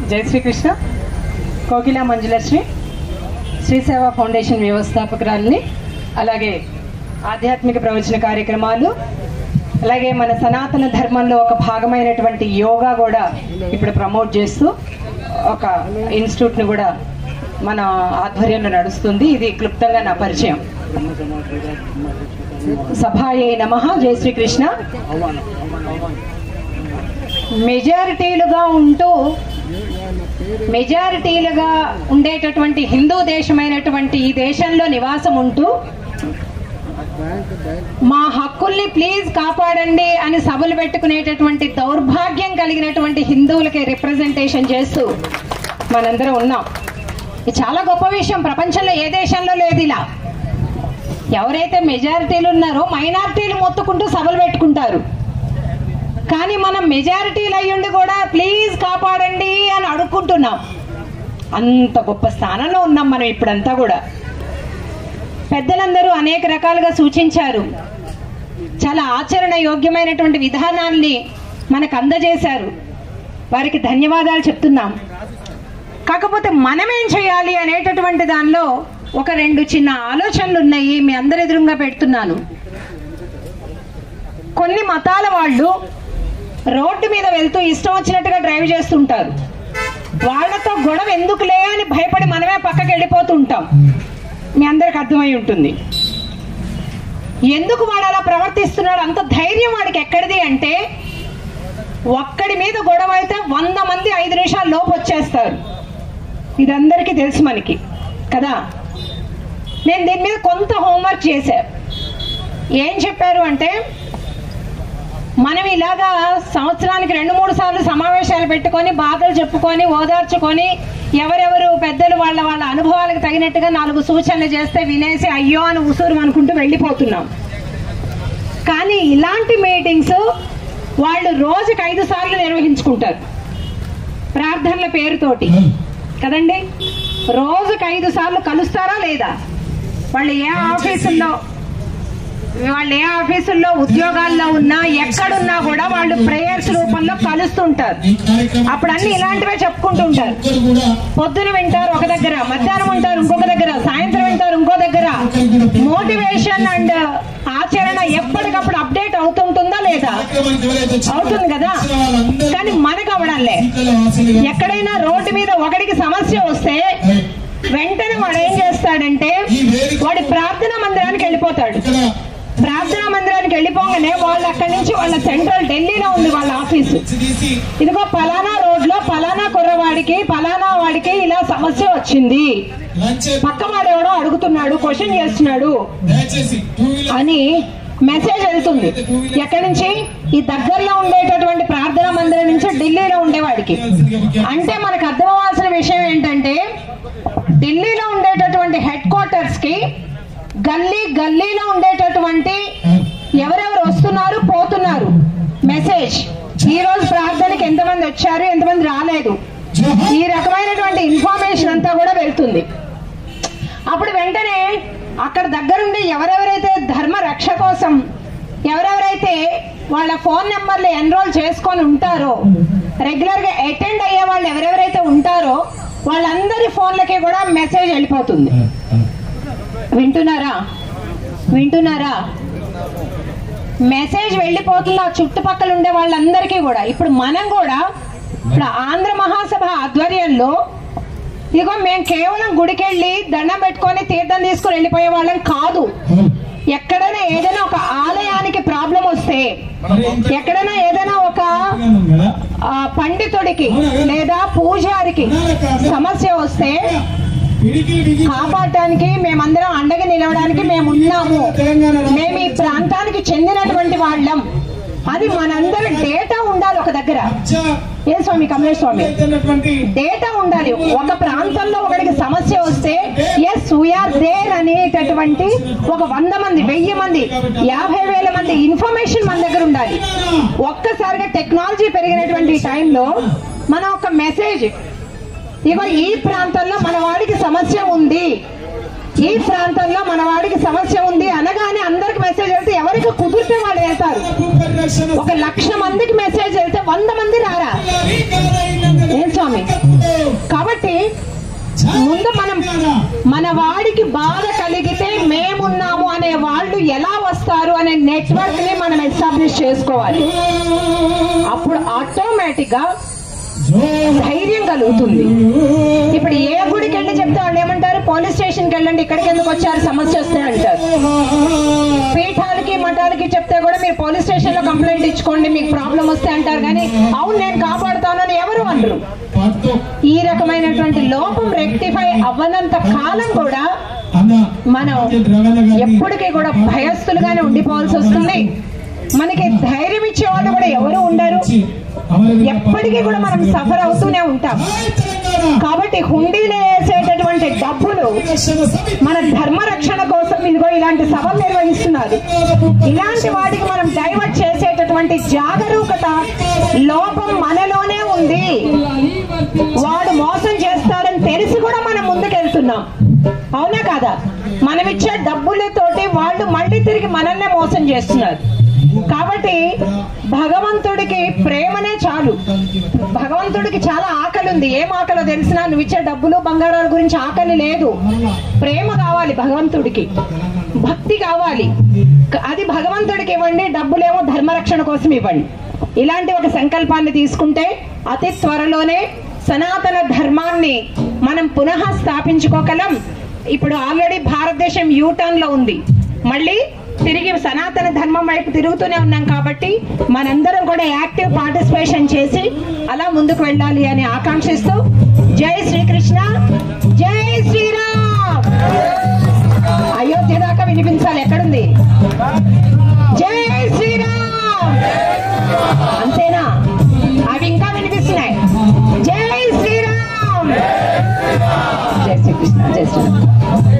జై శ్రీకృష్ణ కోకిల మంజులశ్రీ శ్రీ సేవా ఫౌండేషన్ వ్యవస్థాపకురాలిని అలాగే ఆధ్యాత్మిక ప్రవచన కార్యక్రమాలు అలాగే మన సనాతన ధర్మంలో ఒక భాగమైనటువంటి యోగా కూడా ఇప్పుడు ప్రమోట్ చేస్తూ ఒక ఇన్స్టిట్యూట్ని కూడా మన ఆధ్వర్యంలో నడుస్తుంది ఇది క్లుప్తంగా నా పరిచయం సభాయే నమ జై శ్రీకృష్ణ మెజారిటీలుగా ఉంటూ మెజారిటీలుగా ఉండేటటువంటి హిందూ దేశమైనటువంటి ఈ దేశంలో నివాసం ఉంటూ మా హక్కుల్ని ప్లీజ్ కాపాడండి అని సభలు పెట్టుకునేటటువంటి దౌర్భాగ్యం కలిగినటువంటి హిందువులకి రిప్రజెంటేషన్ చేస్తూ మనందరం ఉన్నాం ఇది చాలా గొప్ప విషయం ప్రపంచంలో ఏ దేశంలో లేదు ఇలా ఎవరైతే మెజారిటీలు ఉన్నారో మైనారిటీలు మొత్తుకుంటూ సభలు పెట్టుకుంటారు కానీ మనం మెజారిటీలు అయ్యుండి కూడా ప్లీజ్ కాపాడండి అని అడుక్కుంటున్నాం అంత గొప్ప స్థానంలో ఉన్నాం మనం ఇప్పుడంతా కూడా పెద్దలందరూ అనేక రకాలుగా సూచించారు చాలా ఆచరణ యోగ్యమైనటువంటి విధానాల్ని మనకు అందజేశారు వారికి ధన్యవాదాలు చెప్తున్నాం కాకపోతే మనం ఏం చేయాలి అనేటటువంటి దానిలో ఒక రెండు చిన్న ఆలోచనలు ఉన్నాయి మీ అందరి ఎదురుగా పెడుతున్నాను కొన్ని మతాల వాళ్ళు రోడ్డు మీద వెళ్తూ ఇష్టం వచ్చినట్టుగా డ్రైవ్ చేస్తుంటారు వాళ్ళతో గొడవ ఎందుకులే అని భయపడి మనమే పక్కకి వెళ్ళిపోతుంటాం మీ అందరికి అర్థమై ఉంటుంది ఎందుకు వాడు అలా ప్రవర్తిస్తున్నాడు అంత ధైర్యం వాడికి ఎక్కడిది అంటే ఒక్కడి మీద గొడవ అయితే వంద మంది ఐదు నిమిషాల లోపు వచ్చేస్తారు ఇదందరికీ తెలుసు మనకి కదా నేను దీని మీద కొంత హోంవర్క్ చేశా ఏం చెప్పారు అంటే మనం ఇలాగా సంవత్సరానికి రెండు మూడు సార్లు సమావేశాలు పెట్టుకొని బాధలు చెప్పుకొని ఓదార్చుకొని ఎవరెవరు పెద్దలు వాళ్ళ వాళ్ళ అనుభవాలకు తగినట్టుగా నాలుగు సూచనలు చేస్తే వినేసి అయ్యో అని ఉసూరు అనుకుంటూ వెళ్ళిపోతున్నాం కానీ ఇలాంటి మీటింగ్స్ వాళ్ళు రోజుకి ఐదు సార్లు నిర్వహించుకుంటారు ప్రార్థనల పేరుతోటి కదండి రోజుకి ఐదు సార్లు కలుస్తారా లేదా వాళ్ళు ఏ ఆఫీసుల్లో వాళ్ళు ఏ ఆఫీసుల్లో ఉద్యోగాల్లో ఉన్నా ఎక్కడున్నా కూడా వాళ్ళు ప్రేయర్స్ రూపంలో కలుస్తుంటారు అప్పుడు అన్ని ఇలాంటివే చెప్పుకుంటుంటారు పొద్దున వింటారు ఒక దగ్గర మధ్యాహ్నం ఉంటారు ఇంకొక దగ్గర సాయంత్రం వింటారు ఇంకో దగ్గర మోటివేషన్ అండ్ ఆచరణ ఎప్పటికప్పుడు అప్డేట్ అవుతుంటుందా లేదా అవుతుంది కదా కానీ మనకు అవడంలే ఎక్కడైనా రోడ్డు మీద ఒకడికి సమస్య వస్తే వెంటనే వాడు ఏం చేస్తాడంటే వాడి ప్రార్థనా మందిరానికి వెళ్ళిపోతాడు ప్రార్థనా మందిరానికి వెళ్ళిపోగానే వాళ్ళు అక్కడి నుంచి వాళ్ళ సెంట్రల్ ఢిల్లీలో ఉంది వాళ్ళ ఆఫీసు ఇదిగో పలానా రోడ్ లో పలానా కుర్రవాడికి పలానా వాడికి ఇలా సమస్య వచ్చింది పక్క వాడు ఎవడో అడుగుతున్నాడు క్వశ్చన్ చేస్తున్నాడు అని మెసేజ్ వెళ్తుంది ఎక్కడి నుంచి ఈ దగ్గరలో ఉండేటటువంటి ప్రార్థనా మందిరం నుంచి ఢిల్లీలో ఉండేవాడికి అంటే మనకు అర్థం అవ్వాల్సిన విషయం ఏంటంటే ఢిల్లీలో ఉండేటటువంటి హెడ్ క్వార్టర్స్ కి గల్లీ గల్లీలో ఉండేటటువంటి ఎవరెవరు వస్తున్నారు పోతున్నారు మెసేజ్ ఈ రోజు ప్రార్థనకి ఎంతమంది వచ్చారు ఎంతమంది రాలేదు ఈ రకమైనటువంటి ఇన్ఫర్మేషన్ అంతా కూడా వెళ్తుంది అప్పుడు వెంటనే అక్కడ దగ్గరుండి ఎవరెవరైతే ధర్మ రక్ష కోసం ఎవరెవరైతే వాళ్ళ ఫోన్ నెంబర్లు ఎన్రోల్ చేసుకొని ఉంటారో రెగ్యులర్ గా అటెండ్ అయ్యే వాళ్ళు ఎవరెవరైతే ఉంటారో వాళ్ళందరి ఫోన్లకి కూడా మెసేజ్ వెళ్ళిపోతుంది వింటున్నారా వింటున్నారా మెసేజ్ వెళ్ళిపోతుంది ఆ చుట్టుపక్కల ఉండే వాళ్ళందరికీ కూడా ఇప్పుడు మనం కూడా ఇప్పుడు ఆంధ్ర మహాసభ ఆధ్వర్యంలో ఇదిగో మేము కేవలం గుడికెళ్ళి దండం పెట్టుకొని తీర్థం తీసుకుని వెళ్ళిపోయే వాళ్ళం కాదు ఎక్కడైనా ఏదైనా ఒక ఆలయానికి ప్రాబ్లం వస్తే ఎక్కడైనా ఏదైనా ఒక ఆ, పండితుడికి లేదా పూజారికి సమస్య వస్తే కాపాడటానికి మేమందరం అండగా నిలవడానికి మేము ఉన్నాము మేము ఈ ప్రాంతానికి చెందినటువంటి వాళ్ళం అది మనందరి డేటా ఉండాలి ఒక దగ్గర ఏ స్వామి కమలేష్ స్వామి డేటా ఉండాలి ఒక ప్రాంతంలో ఒకరికి సమస్య వస్తే ఎస్ వీఆర్ దేర్ అనేటటువంటి ఒక వంద మంది వెయ్యి మంది యాభై వేల మంది ఇన్ఫర్మేషన్ మన దగ్గర ఉండాలి ఒక్కసారిగా టెక్నాలజీ పెరిగినటువంటి టైంలో మనం ఒక మెసేజ్ ఇగో ఈ ప్రాంతంలో మన వాడికి సమస్య ఉంది ఈ ప్రాంతంలో మన వాడికి సమస్య ఉంది అనగానే అందరికి మెసేజ్ వెళ్తే ఎవరికి కుదిరితే వాళ్ళు వెళ్తారు ఒక లక్ష మందికి మెసేజ్ వెళ్తే వంద మంది రారా ఏం స్వామి ముందు మనం మన వాడికి బాధ కలిగితే మేమున్నాము అనే వాళ్ళు ఎలా వస్తారు అనే నెట్వర్క్ ని మనం ఎస్టాబ్లిష్ చేసుకోవాలి అప్పుడు ఆటోమేటిక్ గా ధైర్యం కలుగుతుంది ఇప్పుడు ఏ గుడికి వెళ్ళి చెప్తే వాళ్ళు ఏమంటారు పోలీస్ స్టేషన్కి వెళ్ళండి ఇక్కడికి ఎందుకు వచ్చారు సమస్య వస్తే అంటారు పీఠాలకి మఠాలకి చెప్తే కూడా మీరు పోలీస్ స్టేషన్ లో కంప్లైంట్ ఇచ్చుకోండి మీకు ప్రాబ్లం వస్తే అంటారు కానీ అవును నేను కాపాడుతాను అని ఎవరు అనరు ఈ రకమైనటువంటి లోపం రెక్టిఫై అవ్వనంత కాలం కూడా మనం ఎప్పటికీ కూడా భయస్థులుగానే ఉండిపోవాల్సి వస్తుంది మనకి ధైర్యం ఇచ్చే వాళ్ళు కూడా ఎవరు ఉండరు ఎప్పటికీ కూడా మనం సఫర్ అవుతూనే ఉంటాం కాబట్టి హుండీలో వేసేటటువంటి డబ్బులు మన ధర్మ రక్షణ కోసం ఇదిగో ఇలాంటి సభలు నిర్వహిస్తున్నారు ఇలాంటి వాటికి మనం డైవర్ట్ చేసేటటువంటి జాగరూకత లోపం మనలోనే ఉంది వాడు మోసం చేస్తాడని తెలిసి కూడా మనం ముందుకెళ్తున్నాం అవునా కాదా మనం ఇచ్చే డబ్బులతోటి వాళ్ళు మళ్ళీ తిరిగి మనల్నే మోసం చేస్తున్నారు కాబట్టి భగవంతుడికి ప్రేమనే చాలు భగవంతుడికి చాలా ఆకలి ఉంది ఏం ఆకలో తెలిసినా నువ్వు ఇచ్చే డబ్బులు బంగారాల గురించి ఆకలి లేదు ప్రేమ కావాలి భగవంతుడికి భక్తి కావాలి అది భగవంతుడికి ఇవ్వండి డబ్బులేమో ధర్మరక్షణ కోసం ఇవ్వండి ఇలాంటి ఒక సంకల్పాన్ని తీసుకుంటే అతి త్వరలోనే సనాతన ధర్మాన్ని మనం పునః స్థాపించుకోగలం ఇప్పుడు ఆల్రెడీ భారతదేశం యూటర్న్ లో ఉంది మళ్ళీ తిరిగి సనాతన ధర్మం వైపు తిరుగుతూనే ఉన్నాం కాబట్టి మనందరం కూడా యాక్టివ్ పార్టిసిపేషన్ చేసి అలా ముందుకు వెళ్ళాలి అని ఆకాంక్షిస్తూ జై శ్రీకృష్ణ జై శ్రీరామ్ అయోధ్య దాకా వినిపించాలి ఎక్కడుంది జై శ్రీరామ్ అంతేనా అవి ఇంకా వినిపిస్తున్నాయి జై శ్రీరామ్ జై శ్రీకృష్ణ జై శ్రీరామ్